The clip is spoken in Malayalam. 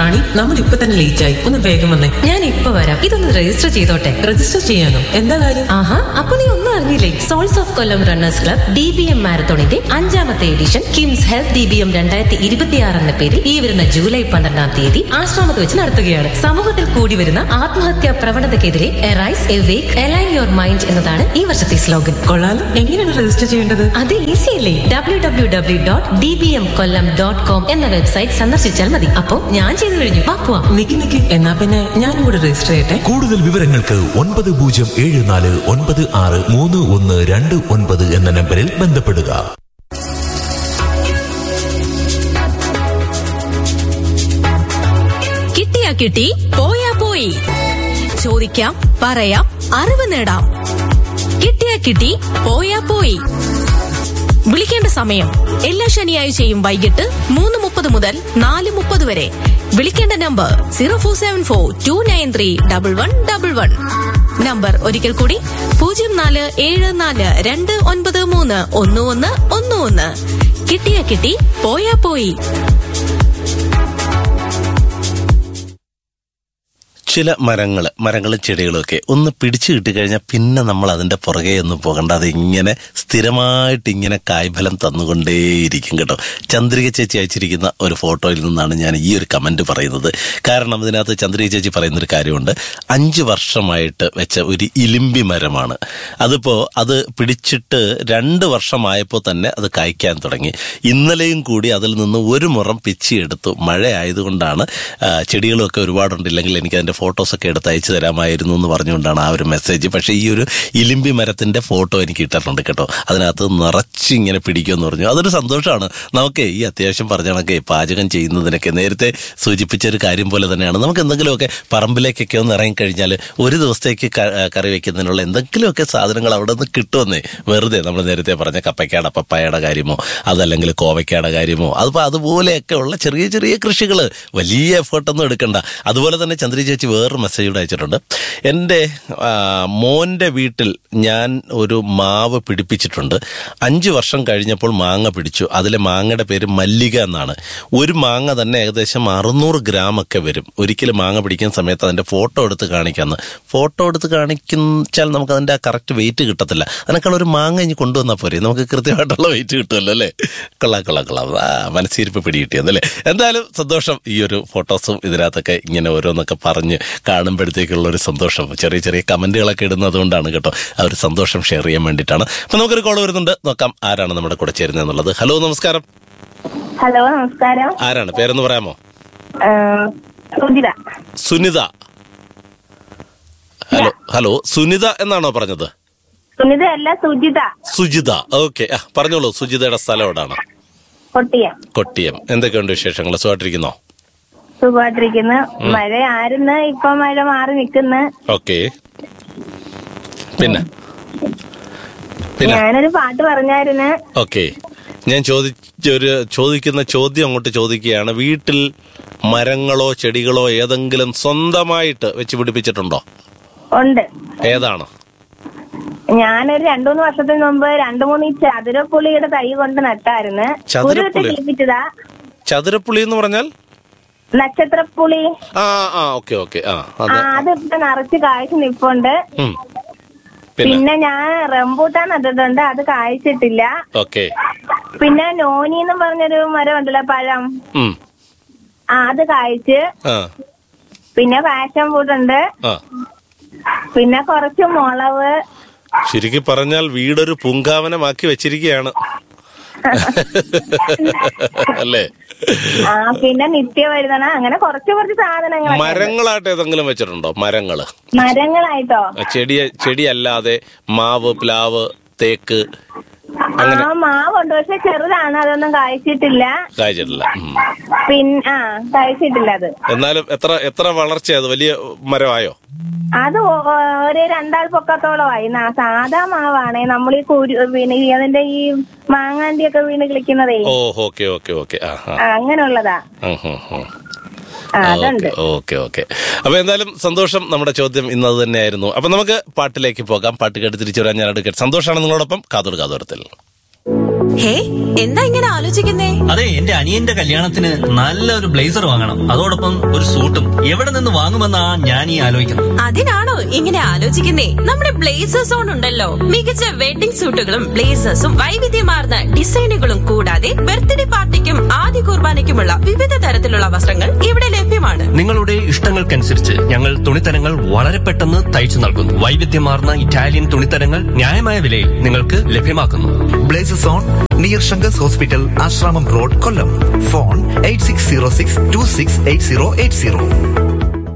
റാണി നമ്മൾ ഇപ്പൊ തന്നെ ലേറ്റ് ആയി ഒന്ന് വേഗം വന്നേ ഞാൻ ഇപ്പൊ വരാം ഇതൊന്ന് രജിസ്റ്റർ ചെയ്തോട്ടെ രജിസ്റ്റർ ചെയ്യാനോ എന്താ കാര്യം ആഹാ അപ്പൊ നീ ഒന്നും അറിഞ്ഞില്ലേ soles of Kollam runners club D B M മാരത്തോണിന്റെ അഞ്ചാമത്തെ edition KIMS health D B M രണ്ടായിരത്തി ഇരുപത്തിയാറ് എന്ന പേരിൽ ഈ വരുന്ന ജൂലൈ പന്ത്രണ്ടാം തീയതി ആശ്രമത്ത് വെച്ച് നടത്തുകയാണ് സമൂഹത്തിൽ കൂടി വരുന്ന ആത്മഹത്യാ പ്രവണതയ്ക്കെതിരെ arise awake align your mind എന്നതാണ് ഈ വർഷത്തെ സ്ലോഗൻ കൊള്ളാലോ എങ്ങനെയാണ് രജിസ്റ്റർ ചെയ്യേണ്ടത് അത് ഈസി അല്ലേ W W W dot D B M Kollam dot com എന്ന വെബ്സൈറ്റ് സന്ദർശിച്ചാൽ മതി അപ്പോ ഞാൻ ചെയ്തു കഴിഞ്ഞു വാ പോവാം നിക്ക് നിക്ക് എന്നാ പിന്നെ ഞാനും കൂടെ രജിസ്റ്റർ ചെയ്യട്ടെ കൂടുതൽ വിവരങ്ങൾക്ക് ഒൻപത് പൂജ്യം ഏഴ് നാല് ഒൻപത് ആറ് മൂന്ന് ഒന്ന് രണ്ട് ഒൻപത് എന്ന നമ്പറിൽ ബന്ധപ്പെടുക കിട്ടിയാ കിട്ടി പോയാ പോയി ചോദിക്കാം പറയാം അറിവ് നേടാം കിട്ടിയാ കിട്ടി പോയാ പോയി വിളിക്കേണ്ട സമയം എല്ലാ ശനിയാഴ്ചയും വൈകിട്ട് മൂന്ന് മുപ്പത് മുതൽ നാല് മുപ്പത് വരെ വിളിക്കേണ്ട number zero four seven four two nine three double one double one number ഒരിക്കൽ കൂടി പൂജ്യം നാല് ഏഴ് നാല് രണ്ട് ഒൻപത് മൂന്ന് ഒന്ന് ഒന്ന് ഒന്ന് ഒന്ന് കിട്ടിയാ കിട്ടി പോയാ പോയി ചില മരങ്ങൾ മരങ്ങളും ചെടികളും ഒക്കെ ഒന്ന് പിടിച്ചു കിട്ടിക്കഴിഞ്ഞാൽ പിന്നെ നമ്മൾ അതിന്റെ പുറകെ ഒന്നും പോകണ്ട അത് ഇങ്ങനെ സ്ഥിരമായിട്ട് ഇങ്ങനെ കായ്ഫലം തന്നുകൊണ്ടേയിരിക്കും കേട്ടോ ചന്ദ്രിക ചേച്ചി അയച്ചിരിക്കുന്ന ഒരു ഫോട്ടോയിൽ നിന്നാണ് ഞാൻ ഈ ഒരു കമന്റ് പറയുന്നത് കാരണം ഇതിനകത്ത് ചന്ദ്രിക ചേച്ചി പറയുന്ന ഒരു കാര്യമുണ്ട് അഞ്ച് വർഷമായിട്ട് വെച്ച ഒരു ഇലിമ്പി മരമാണ് അതിപ്പോ അത് പിടിച്ചിട്ട് രണ്ട് വർഷമായപ്പോൾ തന്നെ അത് കായ്ക്കാൻ തുടങ്ങി ഇന്നലെയും കൂടി അതിൽ നിന്ന് ഒരു മുറം പിച്ചിയെടുത്തു മഴ ആയതുകൊണ്ടാണ് ആ, ചെടികളൊക്കെ ഒരുപാടുണ്ടില്ലെങ്കിൽ എനിക്ക് അതിന്റെ ഫോട്ടോസൊക്കെ എടുത്ത് അയച്ചു തരാമായിരുന്നു എന്ന് പറഞ്ഞുകൊണ്ടാണ് ആ ഒരു മെസ്സേജ് പക്ഷേ ഈ ഒരു ഇലിമ്പി മരത്തിന്റെ ഫോട്ടോ എനിക്ക് ഇട്ടിട്ടുണ്ട് കേട്ടോ അതിനകത്ത് നിറച്ച് ഇങ്ങനെ പിടിക്കുമെന്ന് പറഞ്ഞു അതൊരു സന്തോഷമാണ് നമുക്ക് ഈ അത്യാവശ്യം പറഞ്ഞ കണക്കെ പാചകം ചെയ്യുന്നതിനൊക്കെ നേരത്തെ സൂചിപ്പിച്ച ഒരു കാര്യം പോലെ തന്നെയാണ് നമുക്ക് എന്തെങ്കിലുമൊക്കെ പറമ്പിലേക്കൊക്കെ ഒന്ന് ഇറങ്ങിക്കഴിഞ്ഞാൽ ഒരു ദിവസത്തേക്ക് ക- കറി വെക്കുന്നതിനുള്ള എന്തെങ്കിലുമൊക്കെ സാധനങ്ങൾ അവിടെ നിന്ന് കിട്ടുമെന്നേ വെറുതെ നമ്മൾ നേരത്തെ പറഞ്ഞ കപ്പയ്ക്കയുടെ പപ്പായയുടെ കാര്യമോ അതല്ലെങ്കിൽ കോവയ്ക്കയുടെ കാര്യമോ അതിപ്പോൾ അതുപോലെയൊക്കെ ഉള്ള ചെറിയ ചെറിയ കൃഷികൾ വലിയ എഫേർട്ടൊന്നും എടുക്കണ്ട അതുപോലെ തന്നെ ചന്ദ്രി ചേച്ചി വേറൊരു മെസ്സേജ് കൂടെ അയച്ചിട്ടുണ്ട് എൻ്റെ ആ, മോൻ്റെ വീട്ടിൽ ഞാൻ ഒരു മാവ് പിടിപ്പിച്ചിട്ടുണ്ട് അഞ്ച് വർഷം കഴിഞ്ഞപ്പോൾ മാങ്ങ പിടിച്ചു അതിലെ മാങ്ങയുടെ പേര് മല്ലിക എന്നാണ് ഒരു മാങ്ങ തന്നെ ഏകദേശം അറുന്നൂറ് ഗ്രാം ഒക്കെ വരും ഒരിക്കലും മാങ്ങ പിടിക്കുന്ന സമയത്ത് അതിൻ്റെ ഫോട്ടോ എടുത്ത് കാണിക്കാമെന്ന് ഫോട്ടോ എടുത്ത് കാണിച്ചാൽ നമുക്ക് അതിൻ്റെ ആ കറക്റ്റ് വെയിറ്റ് കിട്ടത്തില്ല അതിനേക്കാൾ ഒരു മാങ്ങ ഇനി കൊണ്ടുവന്നാൽ പോരെ നമുക്ക് കൃത്യമായിട്ടുള്ള വെയിറ്റ് കിട്ടുമല്ലോ അല്ലേ കൊള്ളാം കൊള്ളാം കൊള്ളാം ആ മനസ്സിരിപ്പ് പിടികിട്ടിയതല്ലേ എന്തായാലും സന്തോഷം ഈ ഒരു ഫോട്ടോസും ഇതിനകത്തൊക്കെ ഇങ്ങനെ ഓരോന്നൊക്കെ പറഞ്ഞ് കാണുമ്പോഴത്തേക്കുള്ള ഒരു സന്തോഷം ചെറിയ ചെറിയ കമന്റുകളൊക്കെ ഇടുന്നത് കൊണ്ടാണ് കേട്ടോ ആ ഒരു സന്തോഷം ഷെയർ ചെയ്യാൻ വേണ്ടിയിട്ടാണ് അപ്പൊ നമുക്കൊരു കോൾ വരുന്നുണ്ട് നോക്കാം ആരാണ് നമ്മുടെ കൂടെ ചേരുന്നത് എന്നുള്ളത് ഹലോ നമസ്കാരം ഹലോ നമസ്കാരം ആരാണ് പേരെന്ന് പറയാമോ ആ, സുജിത സുനിത ഹലോ ഹലോ സുനിത എന്നാണോ പറഞ്ഞത് സുനിത അല്ല സുജിത സുജിത ഓക്കെ ആ പറഞ്ഞോളൂ സുജിതയുടെ സ്ഥലം എവിടാണ് കൊട്ടിയം കൊട്ടിയം എന്തൊക്കെയുണ്ട് വിശേഷങ്ങൾ സുഖമായിട്ടിരിക്കുന്നോ സുഖമായിട്ടിരിക്കുന്നു മഴ ആരുന്ന് ഇപ്പൊ മഴ മാറി നിക്കുന്നു ഓക്കെ പിന്നെ പിന്നെ ഞാനൊരു പാട്ട് പറഞ്ഞായിരുന്നു ഓക്കെ ഞാൻ ചോദിച്ചൊരു ചോദിക്കുന്ന ചോദ്യം അങ്ങോട്ട് ചോദിക്കുകയാണ് വീട്ടിൽ മരങ്ങളോ ചെടികളോ ഏതെങ്കിലും സ്വന്തമായിട്ട് വെച്ച് പിടിപ്പിച്ചിട്ടുണ്ടോ ഉണ്ട് ഏതാണ് ഞാനൊരു രണ്ടു മൂന്ന് വർഷത്തിന് മുമ്പ് രണ്ടു മൂന്ന് ഈ ചതുരപ്പുളിയുടെ തൈ കൊണ്ട് നട്ടായിരുന്നു കുരുവിട്ട് ചതുരപ്പുളി? കിളിപ്പിച്ചതാ ചതുരപ്പുളി എന്ന് പറഞ്ഞാൽ നക്ഷത്രപ്പുളി ആ ആ ഓക്കെ ഓക്കെ ആ ആ അത് അത് ഇപ്പൊ നിറച്ച് കായ്ച്ചു നിപ്പുണ്ട് ഉം. പിന്നെ പിന്നെ ഞാൻ റംബൂട്ടാൻ നട്ടിട്ടുണ്ട് അത് കായ്ച്ചിട്ടില്ല ഓക്കെ പിന്നെ നോനി എന്ന് പറഞ്ഞൊരു മരം ഉണ്ടല്ലോ പഴം ഉം. ആ അത് കായ്ച്ച് ആ പിന്നെ പാഷൻ ഫ്രൂട്ട് ഉണ്ട് ആ പിന്നെ കുറച്ച് മുളവ് ശരിക്ക് പറഞ്ഞാൽ വീടൊരു പൂങ്കാവനമാക്കി വെച്ചിരിക്കുകയാണ് അല്ലേ ആ പിന്നെ നിത്യവഴുതണ അങ്ങനെ കുറച്ച് കുറച്ച് സാധനങ്ങൾ മരങ്ങളായിട്ട് ഏതെങ്കിലും വെച്ചിട്ടുണ്ടോ മരങ്ങള് മരങ്ങളായിട്ടോ ചെടി ചെടിയല്ലാതെ മാവ് പ്ലാവ് തേക്ക് ആ മാവുണ്ട് പക്ഷെ ചെറുതാണ് അതൊന്നും കായ്ച്ചിട്ടില്ല കായ്ച്ചിട്ടില്ല ഉം. പിന്നെ ആ കായ്ച്ചിട്ടില്ല അത് എന്നാലും എത്ര എത്ര വളർച്ച അത് വലിയ മരമായോ അത് ഒ- ഒരു രണ്ടാൾ പൊക്കത്തോളമായി നാ- സാധാ മാവാണേ നമ്മൾ ഈ കുരു പിന്നെ ഈ അതിന്റെ ഈ മാങ്ങാണ്ടി ഒക്കെ വീണ് കളിക്കുന്നതേ ഓ ഓക്കെ ഓക്കെ ഓക്കെ ആ ആ ആ, അങ്ങനെയുള്ളതാ ഉം, ഉം, ഉം. ആ അതുണ്ട് ഓക്കെ ഓക്കെ ഓക്കെ അപ്പൊ എന്തായാലും സന്തോഷം നമ്മുടെ ചോദ്യം ഇന്ന് അത് തന്നെയായിരുന്നു അപ്പൊ നമുക്ക് പാട്ടിലേക്ക് പോകാം പാട്ട് കേട്ട് തിരിച്ചു വരാൻ ഞാൻ എടുക്കട്ടെ സന്തോഷമാണ് നിങ്ങളോടൊപ്പം കാതോട് കാതോരത്തിൽ ഹേ എന്താ ഇങ്ങനെ ആലോചിക്കുന്നേ അതെ എന്റെ അനിയന്റെ കല്യാണത്തിന് നല്ലൊരു ബ്ലേസർ വാങ്ങണം അതോടൊപ്പം ഒരു സൂട്ടും എവിടെ നിന്ന് വാങ്ങുമെന്നാ ഞാൻ ഈ ആലോചിക്കുന്നത് അതിനാണോ ഇങ്ങനെ ആലോചിക്കുന്നേ നമ്മുടെ ബ്ലേസേഴ്സ് ഓൺ ഉണ്ടല്ലോ മികച്ച വെഡിംഗ് സൂട്ടുകളും ബ്ലേസേഴ്സും വൈവിധ്യമാർന്ന ഡിസൈനുകളും കൂടാതെ ബർത്ത്ഡേ പാർട്ടിക്കും ആദ്യ കുർബാനയ്ക്കുമുള്ള വിവിധ തരത്തിലുള്ള വസ്ത്രങ്ങൾ ഇവിടെ ലഭ്യമാണ് നിങ്ങളുടെ ഇഷ്ടങ്ങൾക്കനുസരിച്ച് ഞങ്ങൾ തുണിത്തരങ്ങൾ വളരെ പെട്ടെന്ന് തയ്ച്ചു നൽകുന്നു വൈവിധ്യമാർന്ന ഇറ്റാലിയൻ തുണിത്തരങ്ങൾ ന്യായമായ വിലയിൽ നിങ്ങൾക്ക് ലഭ്യമാക്കുന്നു blazes on near Shankar's hospital Asramam road Kollam phone eight six zero six two six eight zero eight zero